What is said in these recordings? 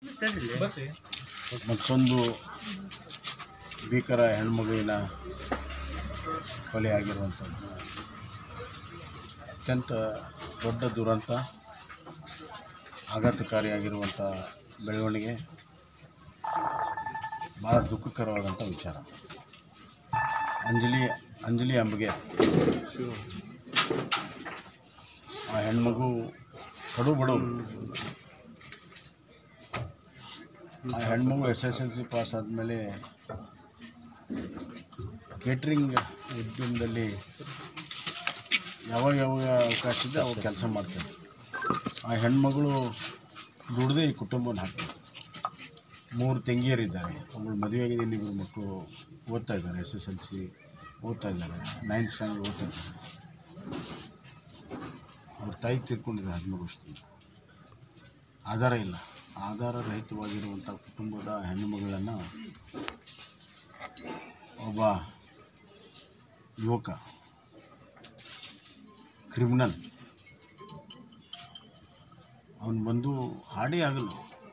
ಮತ್ತೊಂದು ಭೀಕರ ಹೆಣ್ಮಗುವಿನ ಕೊಲೆಯಾಗಿರುವಂಥದ್ದು ಅತ್ಯಂತ ದೊಡ್ಡ ದುರಂತ ಆಘಾತಕಾರಿಯಾಗಿರುವಂಥ ಬೆಳವಣಿಗೆ ಭಾಳ ದುಃಖಕರವಾದಂಥ ವಿಚಾರ ಅಂಜಲಿ ಅಂಜಲಿ ಅಂಬಿಗೆ ಆ ಹೆಣ್ಮಗು ಕಡು ಬಡವರು ಆ ಹೆಣ್ಮಗು S S L C pass ಆದಮೇಲೆ ಕೇಟ್ರಿಂಗ್ ಉದ್ಯಮದಲ್ಲಿ ಯಾವಾಗ ಯಾವಾಗ ಅವಕಾಶ ಇದೆ ಅವಾಗ ಕೆಲಸ ಮಾಡ್ತಾರೆ ಆ ಹೆಣ್ಮಗಳು ದುಡ್ದೇ ಈ ಕುಟುಂಬನ ಹಾಕ್ತಾರೆ ಮೂರು ತಂಗಿಯರಿದ್ದಾರೆ ಒಬ್ಬಳು ಮದುವೆಯಾಗಿದೆ ಇನ್ನಿಬ್ಬರು ಮಕ್ಕಳು ಓದ್ತಾ ಇದ್ದಾರೆ ಎಸ್ ಎಸ್ ಎಲ್ ಸಿ ಓದ್ತಾ ಇದ್ದಾರೆ ನೈನ್ತ್ ಸ್ಟ್ಯಾಂಡರ್ಡ್ ಓದ್ತಾ ಇದ್ದಾರೆ ಅವ್ರ ತಾಯಿ ತೀರ್ಕೊಂಡಿದ್ದಾರೆ ಹದಿಮೂರು ವರ್ಷದಿಂದ ಆಧಾರ ಇಲ್ಲ ಆಧಾರ ರಹಿತವಾಗಿರುವಂಥ ಕುಟುಂಬದ ಹೆಣ್ಣುಮಗಳನ್ನು ಒಬ್ಬ ಯುವಕ ಕ್ರಿಮಿನಲ್ ಅವನು ಬಂದು ಹಾಡೇ ಆಗಲ್ಲ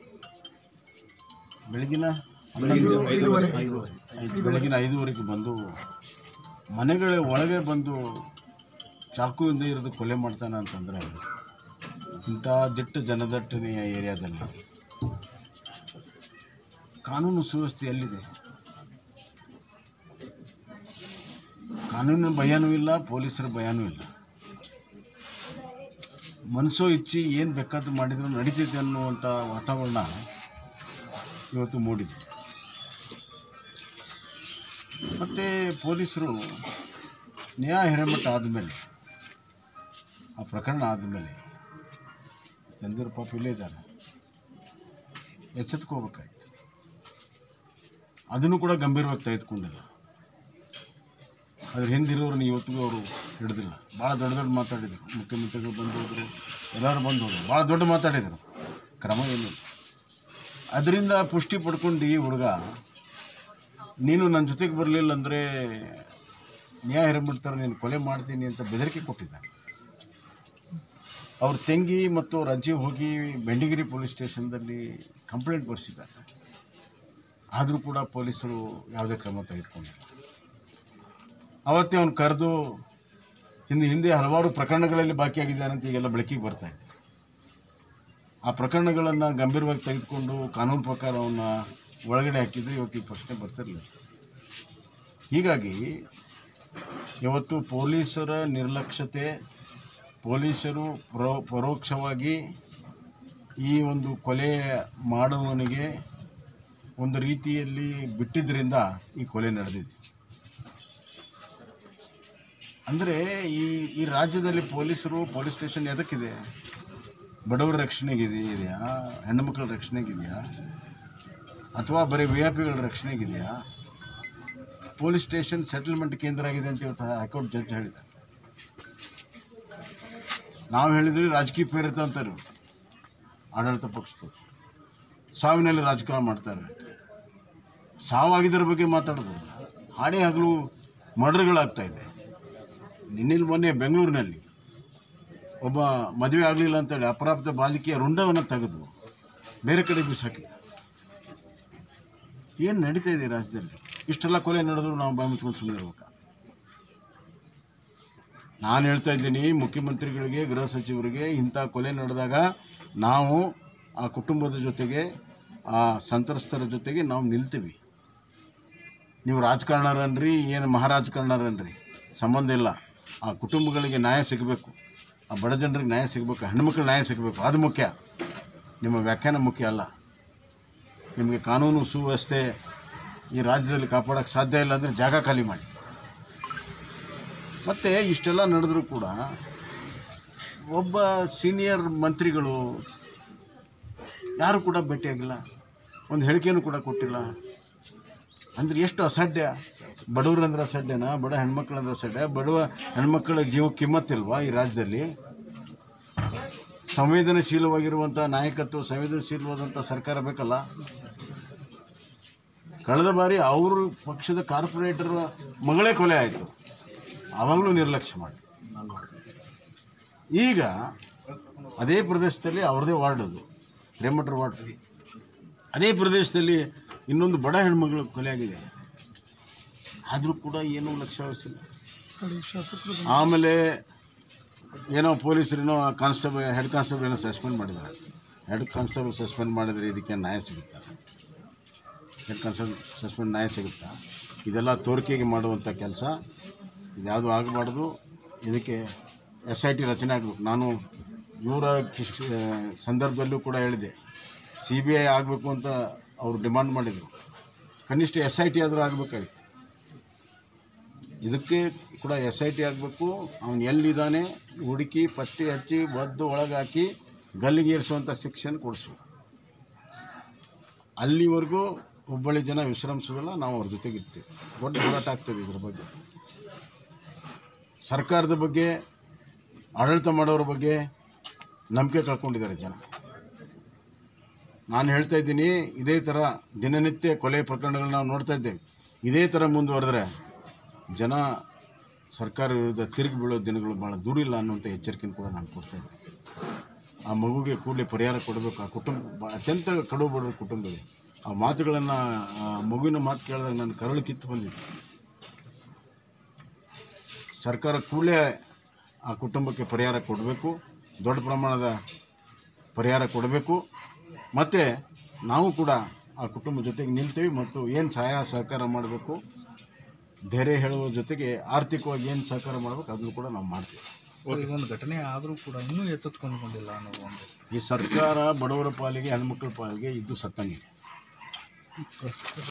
ಬೆಳಗಿನ ಐದುವರೆ ಐದು ಬೆಳಗಿನ ಐದುವರೆಗೆ ಬಂದು ಮನೆಗಳ ಒಳಗೆ ಬಂದು ಚಾಕುವಿಂದ ಇರಿದು ಕೊಲೆ ಮಾಡ್ತಾನೆ ಅಂತಂದರೆ ಇಂಥ ದಿಟ್ಟ ಜನದಟ್ಟಣೆಯ ಏರಿಯಾದಲ್ಲಿ ಕಾನೂನು ಸುವ್ಯವಸ್ಥೆ ಎಲ್ಲಿದೆ ಕಾನೂನಿನ ಭಯನೂ ಇಲ್ಲ ಪೊಲೀಸರ ಭಯನೂ ಇಲ್ಲ ಮನಸ್ಸೋ ಇಚ್ಚಿ ಏನು ಬೇಕಾದ್ರೂ ಮಾಡಿದ್ರು ನಡೀತೈತೆ ಅನ್ನುವಂಥ ವಾತಾವರಣ ಇವತ್ತು ಮೂಡಿದೆ ಮತ್ತು ಪೊಲೀಸರು ನ್ಯಾಯ ಹಿರೇಮಠ ಆದಮೇಲೆ ಆ ಪ್ರಕರಣ ಆದಮೇಲೆ ತಂದಿರೋ ಪಾಪ ಇಲ್ಲೇ ಇದ್ದಾರೆ ಎಚ್ಚೆತ್ಕೋಬೇಕಾಯ್ತು ಅದನ್ನು ಕೂಡ ಗಂಭೀರವಾಗಿ ತೆಗೆದುಕೊಂಡಿಲ್ಲ ಅದ್ರ ಹಿಂದಿರೋರನ್ನ ಇವತ್ತಿಗೂ ಅವರು ಹಿಡಿದಿಲ್ಲ ಭಾಳ ದೊಡ್ಡ ದೊಡ್ಡ ಮಾತಾಡಿದರು ಮುಖ್ಯಮಂತ್ರಿಗಳು ಬಂದು ಹೋದರು ಎಲ್ಲರೂ ಬಂದು ಹೋದರು ಭಾಳ ದೊಡ್ಡ ಮಾತಾಡಿದರು ಕ್ರಮ ಏನಿಲ್ಲ ಅದರಿಂದ ಪುಷ್ಟಿ ಪಡ್ಕೊಂಡು ಈ ಹುಡುಗ ನೀನು ನನ್ನ ಜೊತೆಗೆ ಬರಲಿಲ್ಲ ಅಂದರೆ ನ್ಯಾಯ ಹಿರಬಿಡ್ತಾರೆ ನೀನು ಕೊಲೆ ಮಾಡ್ತೀನಿ ಅಂತ ಬೆದರಿಕೆ ಕೊಟ್ಟಿದ್ದಾನೆ ಅವ್ರ ತಂಗಿ ಮತ್ತು ಅವ್ರ ಅಜ್ಜಿ ಹೋಗಿ ಬೆಂಡಿಗಿರಿ ಪೊಲೀಸ್ ಸ್ಟೇಷನ್ದಲ್ಲಿ ಕಂಪ್ಲೇಂಟ್ ಬರೆಸಿದ್ದಾರೆ ಆದರೂ ಕೂಡ ಪೊಲೀಸರು ಯಾವುದೇ ಕ್ರಮ ತೆಗೆದುಕೊಂಡಿಲ್ಲ ಅವತ್ತೇ ಅವನು ಕರೆದು ಹಿಂದೆ ಹಿಂದೆ ಹಲವಾರು ಪ್ರಕರಣಗಳಲ್ಲಿ ಭಾಗಿಯಾಗಿದ್ದಾನೆ ಅಂತ ಈಗೆಲ್ಲ ಬೆಳಕಿಗೆ ಬರ್ತಾ ಇದೆ ಆ ಪ್ರಕರಣಗಳನ್ನು ಗಂಭೀರವಾಗಿ ತೆಗೆದುಕೊಂಡು ಕಾನೂನು ಪ್ರಕಾರ ಅವನ್ನ ಒಳಗಡೆ ಹಾಕಿದರೆ ಇವತ್ತು ಈ ಪ್ರಶ್ನೆ ಬರ್ತಿರಲಿಲ್ಲ ಹೀಗಾಗಿ ಇವತ್ತು ಪೊಲೀಸರ ನಿರ್ಲಕ್ಷ್ಯತೆ ಪೊಲೀಸರು ಪರೋ ಪರೋಕ್ಷವಾಗಿ ಈ ಒಂದು ಕೊಲೆ ಮಾಡುವವನಿಗೆ ಒಂದು ರೀತಿಯಲ್ಲಿ ಬಿಟ್ಟಿದ್ದರಿಂದ ಈ ಕೊಲೆ ನಡೆದಿದೆ ಅಂದರೆ ಈ ಈ ರಾಜ್ಯದಲ್ಲಿ ಪೊಲೀಸರು ಪೊಲೀಸ್ ಸ್ಟೇಷನ್ ಎದಕ್ಕಿದೆ ಬಡವರ ರಕ್ಷಣೆಗಿದೆ ಇದೆಯಾ ಹೆಣ್ಣುಮಕ್ಕಳ ರಕ್ಷಣೆಗಿದೆಯಾ ಅಥವಾ ಬರೀ ವಿ ಐ ಪಿಗಳ ರಕ್ಷಣೆಗಿದೆಯಾ ಪೊಲೀಸ್ ಸ್ಟೇಷನ್ ಸೆಟಲ್ಮೆಂಟ್ ಕೇಂದ್ರ ಆಗಿದೆ ಅಂತ ಇವತ್ತು ಹೈಕೋರ್ಟ್ ಜಡ್ಜ್ ಹೇಳಿದ್ದಾರೆ ನಾವು ಹೇಳಿದ್ರಿ ರಾಜಕೀಯ ಪ್ರೇರಿತ ಅಂತಾರೆ ಇವ್ರು. ಆಡಳಿತ ಪಕ್ಷದವರು ಸಾವಿನಲ್ಲಿ ರಾಜಕಾರಣ ಮಾಡ್ತಾರೆ ಸಾವಾಗಿದ್ದರ ಬಗ್ಗೆ ಮಾತಾಡೋದು ಹಾಡೇ ಹಗಲು ಮರ್ಡರ್ಗಳಾಗ್ತಾ ಇದೆ ನಿನ್ನೆಲ್ಲಿ ಮೊನ್ನೆ ಬೆಂಗಳೂರಿನಲ್ಲಿ ಒಬ್ಬ ಮದುವೆ ಆಗಲಿಲ್ಲ ಅಂತೇಳಿ ಅಪರಾಧ ಬಾಲಿಕೆಯ ರುಂಡವನ್ನು ತೆಗೆದು ಬೇರೆ ಕಡೆ ಬಿಸಾಕಿ ಏನು ನಡೀತಾ ಇದೆ ಈ ರಾಜ್ಯದಲ್ಲಿ ಇಷ್ಟೆಲ್ಲ ಕೊಲೆ ನಡೆದ್ರು ನಾವು ಬಾಯಿ ಮುಚ್ಕೊಂಡು ಸುಮ್ಮನೆ ಇರ್ಬೇಕಾ ನಾನು ಹೇಳ್ತಾ ಇದ್ದೀನಿ ಮುಖ್ಯಮಂತ್ರಿಗಳಿಗೆ ಗೃಹ ಸಚಿವರಿಗೆ ಇಂಥ ಕೊಲೆ ನಡೆದಾಗ ನಾವು ಆ ಕುಟುಂಬದ ಜೊತೆಗೆ ಆ ಸಂತ್ರಸ್ತರ ಜೊತೆಗೆ ನಾವು ನಿಲ್ತೀವಿ ನೀವು ರಾಜಕಾರಣರನ್ರಿ ಏನು ಮಹಾರಾಜಕಾರಣರನ್ರಿ ಸಂಬಂಧ ಇಲ್ಲ ಆ ಕುಟುಂಬಗಳಿಗೆ ನ್ಯಾಯ ಸಿಗಬೇಕು ಆ ಬಡ ಜನರಿಗೆ ನ್ಯಾಯ ಸಿಗಬೇಕು ಹೆಣ್ಮಕ್ಳು ನ್ಯಾಯ ಸಿಗಬೇಕು ಅದು ಮುಖ್ಯ ನಿಮ್ಮ ವ್ಯಾಖ್ಯಾನ ಮುಖ್ಯ ಅಲ್ಲ ನಿಮಗೆ ಕಾನೂನು ಸುವ್ಯವಸ್ಥೆ ಈ ರಾಜ್ಯದಲ್ಲಿ ಕಾಪಾಡೋಕ್ಕೆ ಸಾಧ್ಯ ಇಲ್ಲ ಅಂದರೆ ಜಾಗ ಖಾಲಿ ಮಾಡಿ ಮತ್ತು ಇಷ್ಟೆಲ್ಲ ನಡೆದರೂ ಕೂಡ ಒಬ್ಬ ಸೀನಿಯರ್ ಮಂತ್ರಿಗಳು ಯಾರು ಕೂಡ ಭೇಟಿಯಾಗಿಲ್ಲ ಒಂದು ಹೇಳಿಕೆಯನ್ನು ಕೂಡ ಕೊಟ್ಟಿಲ್ಲ ಅಂದರೆ ಎಷ್ಟು ಅಸಡ್ಯ ಬಡವರಂದ್ರೆ ಅಸಡ್ಯನ ಬಡ ಹೆಣ್ಮಕ್ಳಂದ್ರೆ ಅಸಡ್ಯ ಬಡವ ಹೆಣ್ಮಕ್ಳ ಜೀವ ಕಿಮ್ಮತ್ತಿಲ್ವಾ ಈ ರಾಜ್ಯದಲ್ಲಿ ಸಂವೇದನಶೀಲವಾಗಿರುವಂಥ ನಾಯಕತ್ವ ಸಂವೇದನಶೀಲವಾದಂಥ ಸರ್ಕಾರ ಬೇಕಲ್ಲ ಕಳೆದ ಬಾರಿ ಅವ್ರ ಪಕ್ಷದ ಕಾರ್ಪೊರೇಟರ್ ಮಗಳೇ ಕೊಲೆ ಆಯಿತು ಆವಾಗಲೂ ನಿರ್ಲಕ್ಷ್ಯ ಮಾಡಿ ಈಗ ಅದೇ ಪ್ರದೇಶದಲ್ಲಿ ಅವ್ರದೇ ವಾರ್ಡ್ ಅದು ರೇಮಠರ್ ವಾರ್ಡ್ ಅದೇ ಪ್ರದೇಶದಲ್ಲಿ ಇನ್ನೊಂದು ಬಡ ಹೆಣ್ಮಗಳು ಕೊಲೆಯಾಗಿದೆ ಆದರೂ ಕೂಡ ಏನೂ ಲಕ್ಷ್ಯ ವಹಿಸಿಲ್ಲ ಆಮೇಲೆ ಏನೋ ಪೊಲೀಸರೇನೋ ಕಾನ್ಸ್ಟೇಬಲ್ ಹೆಡ್ ಕಾನ್ಸ್ಟೇಬಲ್ ಏನೋ ಸಸ್ಪೆಂಡ್ ಮಾಡಿದ್ದಾರೆ ಹೆಡ್ ಕಾನ್ಸ್ಟೇಬಲ್ ಸಸ್ಪೆಂಡ್ ಮಾಡಿದರೆ ಇದಕ್ಕೆ ನ್ಯಾಯ ಸಿಗುತ್ತಾ ಹೆಡ್ ಕಾನ್ಸ್ಟೇಬಲ್ ಸಸ್ಪೆಂಡ್ ನ್ಯಾಯ ಸಿಗುತ್ತಾ ಇದೆಲ್ಲ ತೋರಿಕೆಗೆ ಮಾಡುವಂಥ ಕೆಲಸ ಇದ್ಯಾವುದು ಆಗಬಾರ್ದು ಇದಕ್ಕೆ ಎಸ್ ಐ ಟಿ ರಚನೆ ಆಗಬೇಕು ನಾನು ಇವರ ಕಿಶ್ ಸಂದರ್ಭದಲ್ಲೂ ಕೂಡ ಹೇಳಿದೆ ಸಿ ಬಿ ಐ ಆಗಬೇಕು ಅಂತ ಅವರು ಡಿಮಾಂಡ್ ಮಾಡಿದರು ಕನಿಷ್ಠ ಎಸ್ ಐ ಟಿ ಆದರೂ ಆಗಬೇಕಾಗಿತ್ತು ಇದಕ್ಕೆ ಕೂಡ ಎಸ್ ಐ ಟಿ ಆಗಬೇಕು ಅವನು ಎಲ್ಲಿದ್ದಾನೆ ಹುಡುಕಿ ಪತ್ತೆ ಹಚ್ಚಿ ಒದ್ದು ಒಳಗೆ ಹಾಕಿ ಗಲ್ಲಿಗೆ ಏರಿಸುವಂಥ ಶಿಕ್ಷೆನ ಕೊಡಿಸ್ಬೇಕು ಅಲ್ಲಿವರೆಗೂ ಹುಬ್ಬಳ್ಳಿ ಜನ ವಿಶ್ರಮಿಸೋದಿಲ್ಲ ನಾವು ಅವ್ರ ಜೊತೆಗಿರ್ತೀವಿ ದೊಡ್ಡ ಹೋರಾಟ ಆಗ್ತದೆ ಇದ್ರ ಬಗ್ಗೆ ಸರ್ಕಾರದ ಬಗ್ಗೆ ಆಡಳಿತ ಮಾಡೋರ ಬಗ್ಗೆ ನಂಬಿಕೆ ಕಳ್ಕೊಂಡಿದ್ದಾರೆ ಜನ ನಾನು ಹೇಳ್ತಾ ಇದ್ದೀನಿ ಇದೇ ಥರ ದಿನನಿತ್ಯ ಕೊಲೆ ಪ್ರಕರಣಗಳನ್ನ ನಾವು ನೋಡ್ತಾ ಇದ್ದೇವೆ ಇದೇ ಥರ ಮುಂದುವರೆದ್ರೆ ಜನ ಸರ್ಕಾರ ವಿರುದ್ಧ ತಿರುಗಿ ಬೀಳೋ ದಿನಗಳು ಭಾಳ ದೂರ ಇಲ್ಲ ಅನ್ನುವಂಥ ಎಚ್ಚರಿಕೆಯನ್ನು ಕೂಡ ನಾನು ಕೊಡ್ತಾ ಇದ್ದೀನಿ ಆ ಮಗುಗೆ ಕೂಡಲೇ ಪರಿಹಾರ ಕೊಡಬೇಕು ಆ ಕುಟುಂಬ ಬ- ಅತ್ಯಂತ ಕಡು ಬಡವ ಕುಟುಂಬ ಇದೆ ಆ ಮಾತುಗಳನ್ನು ಆ ಮಗುವಿನ ಮಾತು ಕೇಳಿದಾಗ ನನ್ನ ಕರಳು ಕಿತ್ತು ಬಂದಿದೆ ಸರ್ಕಾರ ಕೂಡಲೇ ಆ ಕುಟುಂಬಕ್ಕೆ ಪರಿಹಾರ ಕೊಡಬೇಕು ದೊಡ್ಡ ಪ್ರಮಾಣದ ಪರಿಹಾರ ಕೊಡಬೇಕು ಮತ್ತು ನಾವು ಕೂಡ ಆ ಕುಟುಂಬ ಜೊತೆಗೆ ನಿಲ್ತೀವಿ ಮತ್ತು ಏನು ಸಹಾಯ ಸಹಕಾರ ಮಾಡಬೇಕು ಧೈರ್ಯ ಹೇಳುವ ಜೊತೆಗೆ ಆರ್ಥಿಕವಾಗಿ ಏನು ಸಹಕಾರ ಮಾಡಬೇಕು ಅದನ್ನು ಕೂಡ ನಾವು ಮಾಡ್ತೀವಿ ಸರ್, ಈ ಒಂದು ಘಟನೆ ಆದರೂ ಕೂಡ ಇನ್ನೂ ಎಚ್ಚೆತ್ಕೊಂಡ್ಕೊಂಡಿಲ್ಲ ಅನ್ನೋದು ಒಂದು ಈ ಸರ್ಕಾರ ಬಡವರ ಪಾಲಿಗೆ ಹೆಣ್ಮಕ್ಳ ಪಾಲಿಗೆ ಇದು ಸತ್ತಂಗಿದೆ